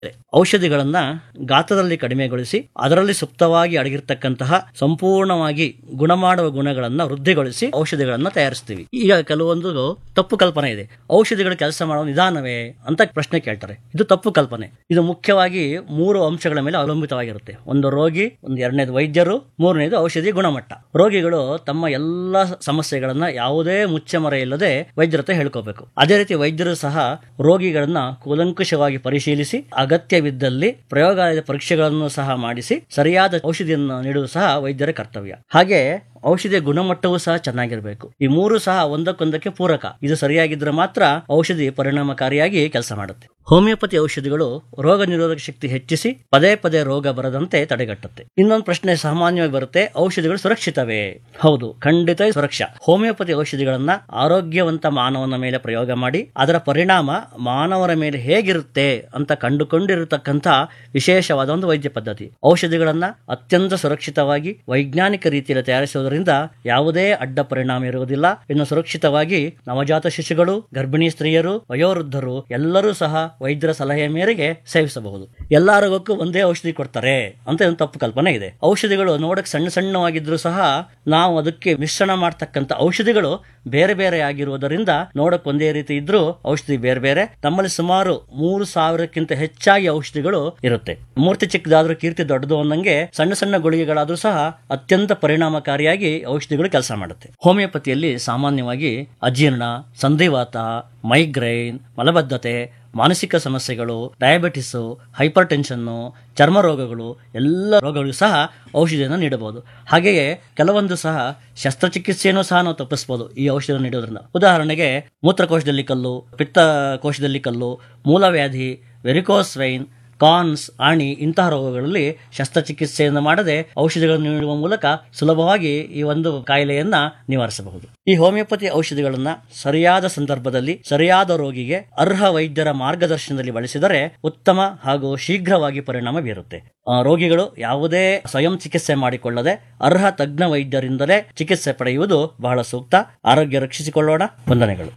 ಔಷಧಿಗಳನ್ನ ಗಾತ್ರದಲ್ಲಿ ಕಡಿಮೆಗೊಳಿಸಿ ಅದರಲ್ಲಿ ಸುಪ್ತವಾಗಿ ಅಡಗಿರ್ತಕ್ಕಂತಹ ಸಂಪೂರ್ಣವಾಗಿ ಗುಣ ಮಾಡುವ ಗುಣಗಳನ್ನ ವೃದ್ಧಿಗೊಳಿಸಿ ಔಷಧಿಗಳನ್ನ ತಯಾರಿಸ್ತೀವಿ ಈಗ ಕೆಲವೊಂದು ತಪ್ಪು ಕಲ್ಪನೆ ಇದೆ ಔಷಧಿಗಳು ಕೆಲಸ ಮಾಡುವ ನಿಧಾನವೇ ಅಂತ ಪ್ರಶ್ನೆ ಕೇಳ್ತಾರೆ ಇದು ತಪ್ಪು ಕಲ್ಪನೆ ಇದು ಮುಖ್ಯವಾಗಿ ಮೂರು ಅಂಶಗಳ ಮೇಲೆ ಅವಲಂಬಿತವಾಗಿರುತ್ತೆ ಒಂದು ರೋಗಿ ಒಂದು ಎರಡನೇದು ವೈದ್ಯರು ಮೂರನೇದು ಔಷಧಿ ಗುಣಮಟ್ಟ ರೋಗಿಗಳು ತಮ್ಮ ಎಲ್ಲ ಸಮಸ್ಯೆಗಳನ್ನ ಯಾವುದೇ ಮುಚ್ಚಮರೆ ಇಲ್ಲದೆ ವೈದ್ಯರ ಹತ್ರ ಹೇಳ್ಕೋಬೇಕು ಅದೇ ರೀತಿ ವೈದ್ಯರು ಸಹ ರೋಗಿಗಳನ್ನ ಕೂಲಂಕುಷವಾಗಿ ಪರಿಶೀಲಿಸಿ ಅಗತ್ಯವಿದ್ದಲ್ಲಿ ಪ್ರಯೋಗಾಲಯದ ಪರೀಕ್ಷೆಗಳನ್ನು ಸಹ ಮಾಡಿಸಿ ಸರಿಯಾದ ಔಷಧಿಯನ್ನು ನೀಡುವುದು ಸಹ ವೈದ್ಯರ ಕರ್ತವ್ಯ ಹಾಗೆ ಔಷಧಿಯ ಗುಣಮಟ್ಟವೂ ಸಹ ಚೆನ್ನಾಗಿರಬೇಕು ಈ ಮೂರು ಸಹ ಒಂದಕ್ಕೊಂದಕ್ಕೆ ಪೂರಕ ಇದು ಸರಿಯಾಗಿದ್ರೆ ಮಾತ್ರ ಔಷಧಿ ಪರಿಣಾಮಕಾರಿಯಾಗಿ ಕೆಲಸ ಮಾಡುತ್ತೆ ಹೋಮಿಯೋಪತಿ ಔಷಧಿಗಳು ರೋಗ ನಿರೋಧಕ ಶಕ್ತಿ ಹೆಚ್ಚಿಸಿ ಪದೇ ಪದೇ ರೋಗ ಬರದಂತೆ ತಡೆಗಟ್ಟುತ್ತೆ ಇನ್ನೊಂದು ಪ್ರಶ್ನೆ ಸಾಮಾನ್ಯವಾಗಿ ಬರುತ್ತೆ ಔಷಧಿಗಳು ಸುರಕ್ಷಿತವೇ ಹೌದು ಖಂಡಿತ ಸುರಕ್ಷಾ ಹೋಮಿಯೋಪತಿ ಔಷಧಿಗಳನ್ನ ಆರೋಗ್ಯವಂತ ಮಾನವನ ಮೇಲೆ ಪ್ರಯೋಗ ಮಾಡಿ ಅದರ ಪರಿಣಾಮ ಮಾನವರ ಮೇಲೆ ಹೇಗಿರುತ್ತೆ ಅಂತ ಕಂಡುಕೊಂಡಿರತಕ್ಕಂಥ ವಿಶೇಷವಾದ ಒಂದು ವೈದ್ಯ ಪದ್ಧತಿ ಔಷಧಿಗಳನ್ನ ಅತ್ಯಂತ ಸುರಕ್ಷಿತವಾಗಿ ವೈಜ್ಞಾನಿಕ ರೀತಿಯಲ್ಲಿ ತಯಾರಿಸುವುದರಿಂದ ಯಾವುದೇ ಅಡ್ಡ ಪರಿಣಾಮ ಇರುವುದಿಲ್ಲ ಇನ್ನು ಸುರಕ್ಷಿತವಾಗಿ ನವಜಾತ ಶಿಶುಗಳು ಗರ್ಭಿಣಿ ಸ್ತ್ರೀಯರು ವಯೋವೃದ್ಧರು ಎಲ್ಲರೂ ಸಹ ವೈದ್ಯರ ಸಲಹೆಯ ಮೇರೆಗೆ ಸೇವಿಸಬಹುದು ಎಲ್ಲಾ ರೋಗಕ್ಕೂ ಒಂದೇ ಔಷಧಿ ಕೊಡ್ತಾರೆ ಅಂತ ಒಂದು ತಪ್ಪು ಕಲ್ಪನೆ ಇದೆ ಔಷಧಿಗಳು ನೋಡಕ್ ಸಣ್ಣ ಸಣ್ಣವಾಗಿದ್ರು ಸಹ ನಾವು ಅದಕ್ಕೆ ಮಿಶ್ರಣ ಮಾಡ್ತಕ್ಕಂಥ ಔಷಧಿಗಳು ಬೇರೆ ಬೇರೆ ಆಗಿರುವುದರಿಂದ ನೋಡಕ್ ಒಂದೇ ರೀತಿ ಇದ್ರೂ ಔಷಧಿ ಬೇರೆ ಬೇರೆ ನಮ್ಮಲ್ಲಿ ಸುಮಾರು ಮೂರು ಸಾವಿರಕ್ಕಿಂತ ಹೆಚ್ಚಾಗಿ ಔಷಧಿಗಳು ಇರುತ್ತೆ ಮೂರ್ತಿ ಚಿಕ್ಕದಾದ್ರೂ ಕೀರ್ತಿ ದೊಡ್ಡದು ಅನ್ನಂಗೆ ಸಣ್ಣ ಸಣ್ಣ ಗುಳಿಗೆಗಳಾದ್ರೂ ಸಹ ಅತ್ಯಂತ ಪರಿಣಾಮಕಾರಿಯಾಗಿ ಔಷಧಿಗಳು ಕೆಲಸ ಮಾಡುತ್ತೆ ಹೋಮಿಯೋಪತಿಯಲ್ಲಿ ಸಾಮಾನ್ಯವಾಗಿ ಅಜೀರ್ಣ ಸಂಧಿವಾತ ಮೈಗ್ರೈನ್ ಮಲಬದ್ಧತೆ ಮಾನಸಿಕ ಸಮಸ್ಯೆಗಳು ಡಯಾಬಿಟಿಸ್ ಹೈಪರ್ ಟೆನ್ಷನ್ನು ಚರ್ಮ ರೋಗಗಳು ಎಲ್ಲ ರೋಗಗಳು ಸಹ ಔಷಧಿಯನ್ನು ನೀಡಬಹುದು ಹಾಗೆಯೇ ಕೆಲವೊಂದು ಸಹ ಶಸ್ತ್ರಚಿಕಿತ್ಸೆಯನ್ನು ಸಹ ನಾವು ತಪ್ಪಿಸಬಹುದು ಈ ಔಷಧ ನೀಡೋದ್ರಿಂದ ಉದಾಹರಣೆಗೆ ಮೂತ್ರಕೋಶದಲ್ಲಿ ಕಲ್ಲು ಪಿತ್ತಕೋಶದಲ್ಲಿ ಕಲ್ಲು ಮೂಲವ್ಯಾಧಿ ವೆರಿಕೋಸ್ ವೈನ್ ಕಾನ್ಸ್ ಆಣಿ ಇಂತಹ ರೋಗಗಳಲ್ಲಿ ಶಸ್ತ್ರಚಿಕಿತ್ಸೆಯನ್ನು ಮಾಡದೆ ಔಷಧಿಗಳನ್ನು ನೀಡುವ ಮೂಲಕ ಸುಲಭವಾಗಿ ಈ ಒಂದು ಕಾಯಿಲೆಯನ್ನ ನಿವಾರಿಸಬಹುದು ಈ ಹೋಮಿಯೋಪತಿ ಔಷಧಿಗಳನ್ನ ಸರಿಯಾದ ಸಂದರ್ಭದಲ್ಲಿ ಸರಿಯಾದ ರೋಗಿಗೆ ಅರ್ಹ ವೈದ್ಯರ ಮಾರ್ಗದರ್ಶನದಲ್ಲಿ ಬಳಸಿದರೆ ಉತ್ತಮ ಹಾಗೂ ಶೀಘ್ರವಾಗಿ ಪರಿಣಾಮ ಬೀರುತ್ತೆ ಆ, ರೋಗಿಗಳು ಯಾವುದೇ ಸ್ವಯಂ ಚಿಕಿತ್ಸೆ ಮಾಡಿಕೊಳ್ಳದೆ ಅರ್ಹ ತಜ್ಞ ವೈದ್ಯರಿಂದಲೇ ಚಿಕಿತ್ಸೆ ಪಡೆಯುವುದು ಬಹಳ ಸೂಕ್ತ ಆರೋಗ್ಯ ರಕ್ಷಿಸಿಕೊಳ್ಳೋಣ ವಂದನೆಗಳು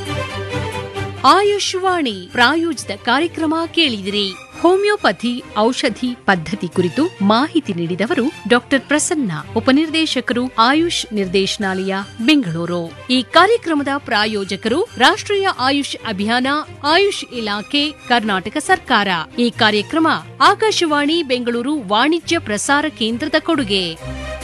ಆಯುಷ್ವಾಣಿ ಪ್ರಾಯೋಜಿತ ಕಾರ್ಯಕ್ರಮ ಕೇಳಿದಿರಿ ಹೋಮಿಯೋಪತಿ ಔಷಧಿ ಪದ್ಧತಿ ಕುರಿತು ಮಾಹಿತಿ ನೀಡಿದವರು ಡಾಕ್ಟರ್ ಪ್ರಸನ್ನ ಉಪನಿರ್ದೇಶಕರು ಆಯುಷ್ ನಿರ್ದೇಶನಾಲಯ ಬೆಂಗಳೂರು ಈ ಕಾರ್ಯಕ್ರಮದ ಪ್ರಾಯೋಜಕರು ರಾಷ್ಟ್ರೀಯ ಆಯುಷ್ ಅಭಿಯಾನ ಆಯುಷ್ ಇಲಾಖೆ ಕರ್ನಾಟಕ ಸರ್ಕಾರ ಈ ಕಾರ್ಯಕ್ರಮ ಆಕಾಶವಾಣಿ ಬೆಂಗಳೂರು ವಾಣಿಜ್ಯ ಪ್ರಸಾರ ಕೇಂದ್ರದ ಕೊಡುಗೆ